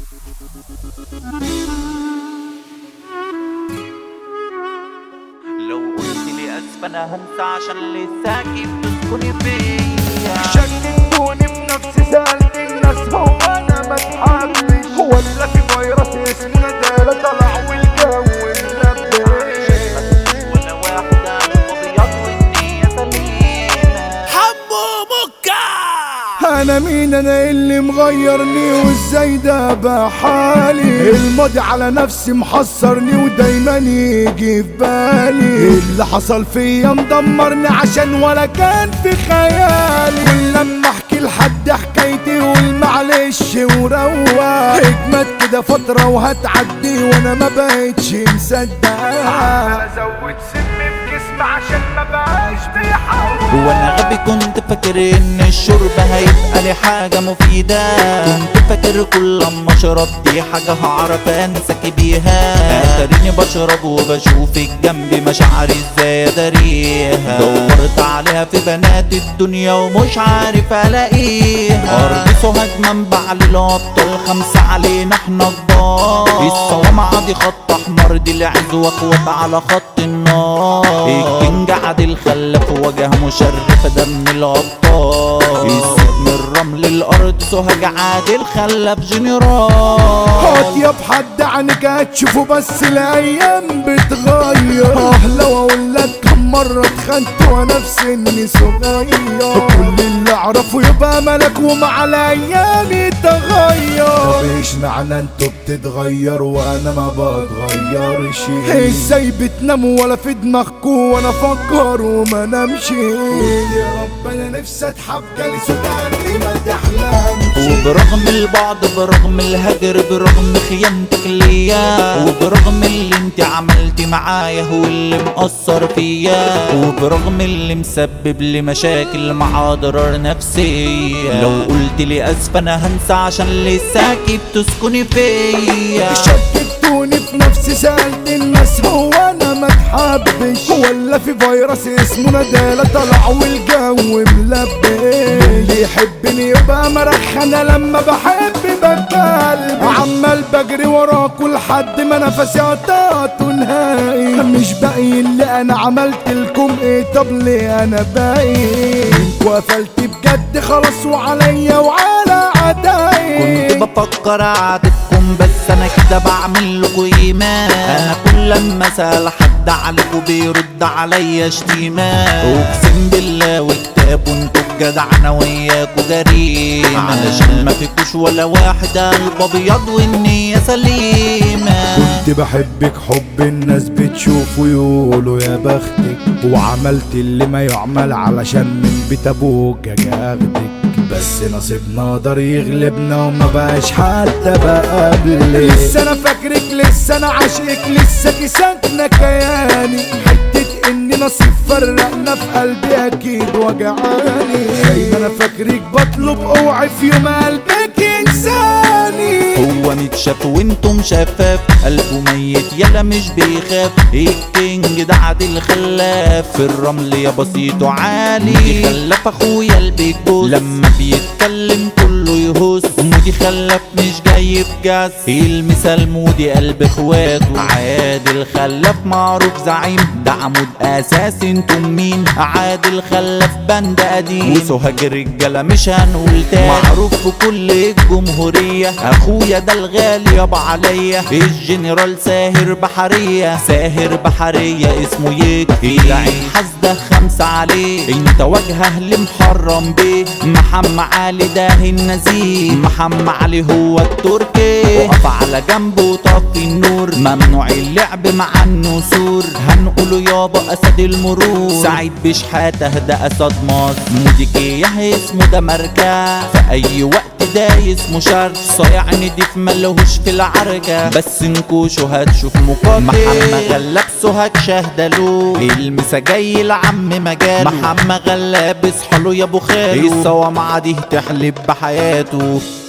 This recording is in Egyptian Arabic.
لو قلت لي اسف انا هنسى عشان لساكي بتسكني فيا شككوني بنفسي سألت الناس هو انا ما اتحبش ولا في فيروس اسمه ندالة طلع والجو ملبس ولا واحدة ابيض والنية سليمة حمو مكة انا مين انا اللي مغيرني وازاي ده بحالي الماضي على نفسي محصرني ودايما يجي في بالي اللي حصل فيا مدمرني عشان ولا كان في خيالي كل لما احكي لحد حكايتي يقول معلش وروق اجمد كده فترة وهتعدي وانا ما بقتش مصدق ازود سم في جسمي عشان ما بقاش بيحاول وانا غبي كنت فاكر ان الشرب هيبقى لي حاجة مفيدة كنت فاكر كل لما اشرب دي حاجة هعرف انسك بيها اتاريني بشرب وبشوفك جنبي مشاعري ازاي اداريها دورت عليها في بنات الدنيا ومش عارف الاقيها ارض سوهاج منبع للابطال خمسة علينا احنا كبار الصوامعة دي خط احمر دي العز واخوات على خط النار الكينج عادل خلف وجه مشرف ده من الابطال السيف من الرمل الارض سوهاج عادل خلف هات جنرال يا بحد عنك هتشوفه بس الايام بتغير اه لو اقول لك كم مرة اتخنت وانا في سني صغير كل اللي اعرفه يبقى ملك ومع الايام يتغير طب ايش معنى انتوا بتتغيروا وانا ما بتغيرش ازاي بتناموا ولا في دماغكوا وانا افكر وما نمشي يا رب انا نفسي اتحب جالس وتعني ما تحلمش وبرغم البعد برغم الهجر برغم خيانتك ليا وبرغم اللي انت عملتي معايا هو اللي مأثر فيا وبرغم اللي مسبب لي مشاكل مع اضرار نفسية لو قلت لي اسف انا هنسى عشان لساكي بتسكني فيا شككتوني في نفسي سألت الناس هو انا ما اتحبش ولا في فيروس اسمه ندالة طلع والجو ملبس اللي يحبني يبقى مرخنة لما بحب بتكلم عمال بجري وراكوا لحد ما نفسي قطعته نهائي مش باقي اللي انا عملت لكم ايه طب ليه انا باقي وقفلت بجد خلاص وعليا وعلى عداي كنت بفكر اعاتبكم بس انا كده بعمل لكم ايمان انا كل لما اسال حد عليكم بيرد عليا شتيمة اقسم بالله وكتاب وانتوا بجدع انا وياكوا جريمة علشان ما فيكوش ولا واحد قلب ابيض والنية سليمة كنت بحبك حب الناس بتشوف ويقولوا يا بختك وعملت اللي ما يعمل علشان من بيت ابوك اجي اخدك بس نصيبنا قدر يغلبنا وما بقاش حتى بقابلك لسه انا فاكرك لسه انا عاشقك لسه ساكنه كياني حته ان نصيب فرقنا في قلبي اكيد وجعاني دايما انا فاكرك بطلب اوعي في يوم قلبك انساني هو متشاف وانتم شفاف قلبه ميت يلا مش بيخاف الكينج ده عادل خلاف في الرمل يا بسيط وعالي خلف اخويا البيج بوس لما بيتكلم كله يهوس مودي خلف مش جاي بجاز المثال مودي قلب اخواته عادل خلف معروف زعيم ده عمود اساسي انتم مين عادل خلف بند قديم وسوهاج الرجاله مش هنقول تاني معروف في كل الجمهوريه اخويا ده الغالي يابا عليا الجنرال ساهر بحريه ساهر بحريه اسمه يكفي العين حاسده خمسه عليه انت وجهه اللي محرم بيه محمد علي ده النزيه محمد علي هو التركي وقف على جنبه وطفي النور ممنوع اللعب مع النسور هنقوله يابا اسد المرور سعيد بشحاته ده اسد مصر موديكيه اسمه ده ماركة في اي وقت دايس مشار صايع نديف ملهوش في العركة بس نكوشه هتشوف مقاتل محمد غلاب سوهاج شهدلو المسا جاي لعم مجاله محمد غلاب اصحى له يا ابو خالو الصوامعة دي تحلب بحياته